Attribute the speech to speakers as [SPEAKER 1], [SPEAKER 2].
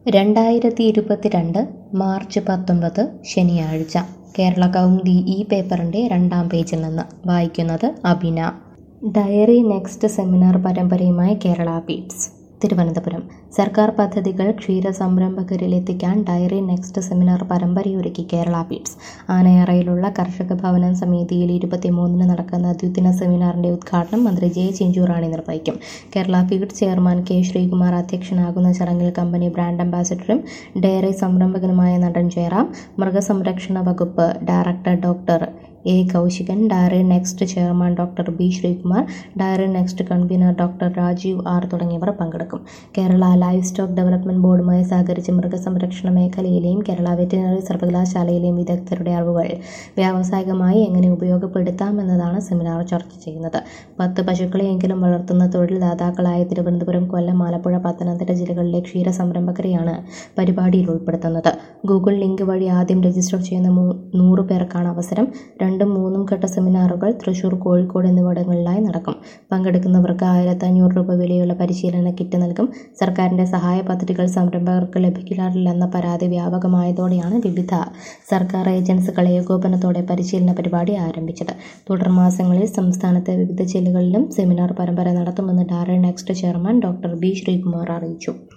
[SPEAKER 1] രണ്ടായിരത്തി ഇരുപത്തിരണ്ട് മാർച്ച് പത്തൊമ്പത് ശനിയാഴ്ച കേരള കൗമുദി ഈ പേപ്പറിൻ്റെ രണ്ടാം പേജിൽ നിന്ന് വായിക്കുന്നത് അബിന ഡയറി നെക്സ്റ്റ് സെമിനാർ പരമ്പരയുമായി കേരള ബീറ്റ്സ് തിരുവനന്തപുരം സർക്കാർ പദ്ധതികൾ ക്ഷീര സംരംഭകരിലെത്തിക്കാൻ ഡയറി നെക്സ്റ്റ് സെമിനാർ പരമ്പരയൊരുക്കി കേരള ബീറ്റ്സ് ആനയറയിലുള്ള കർഷക ഭവനം സമിതിയിൽ ഇരുപത്തിമൂന്നിന് നടക്കുന്ന ദ്വിദിന സെമിനാറിന്റെ ഉദ്ഘാടനം മന്ത്രി ജെ ചിഞ്ചുറാണി നിർവഹിക്കും Kerala beats chairman K Sreekumar അധ്യക്ഷനാകുന്ന ചടങ്ങിൽ കമ്പനി ബ്രാൻഡ് അംബാസിഡറും ഡയറി സംരംഭകനുമായ നടൻ ജയറാം മൃഗസംരക്ഷണ വകുപ്പ് director doctor A Kaushikan dairy next chairman doctor B Sreekumar dairy next convener doctor Rajeev R തുടങ്ങിയവർ പങ്കെടുക്കും കേരള ലൈഫ് സ്റ്റോക്ക് ഡെവലപ്മെന്റ് ബോർഡുമായി സഹകരിച്ച് മൃഗസംരക്ഷണ മേഖലയിലെയും കേരള വെറ്റിനറി സർവകലാശാലയിലെയും വിദഗ്ധരുടെ അറിവുകൾ വ്യാവസായികമായി എങ്ങനെ ഉപയോഗപ്പെടുത്താമെന്നതാണ് സെമിനാർ ചർച്ച ചെയ്യുന്നത് പത്ത് പശുക്കളെയെങ്കിലും വളർത്തുന്ന തൊഴിൽദാതാക്കളായ തിരുവനന്തപുരം കൊല്ലം ആലപ്പുഴ പത്തനംതിട്ട ജില്ലകളിലെ ക്ഷീര സംരംഭകരെയാണ് പരിപാടിയിൽ ഉൾപ്പെടുത്തുന്നത് ഗൂഗിൾ ലിങ്ക് വഴി ആദ്യം രജിസ്റ്റർ ചെയ്യുന്ന മൂ നൂറ് പേർക്കാണ് അവസരം രണ്ടും മൂന്നും ഘട്ട സെമിനാറുകൾ തൃശൂർ കോഴിക്കോട് എന്നിവിടങ്ങളിലായി നടക്കും പങ്കെടുക്കുന്നവർക്ക് ആയിരത്തി അഞ്ഞൂറ് രൂപ വിലയുള്ള പരിശീലന കിറ്റ് നൽകും സർക്കാരിന്റെ സഹായ പദ്ധതികൾ സംരംഭകർക്ക് ലഭിക്കാറില്ലെന്ന പരാതി വ്യാപകമായതോടെയാണ് വിവിധ സർക്കാർ ഏജൻസികൾ ഏകോപനത്തോടെ പരിശീലന പരിപാടി ആരംഭിച്ചത് തുടർ മാസങ്ങളിൽ സംസ്ഥാനത്തെ വിവിധ ജില്ലകളിലും സെമിനാർ പരമ്പര നടത്തുമെന്ന് dairy next chairman doctor B Sreekumar അറിയിച്ചു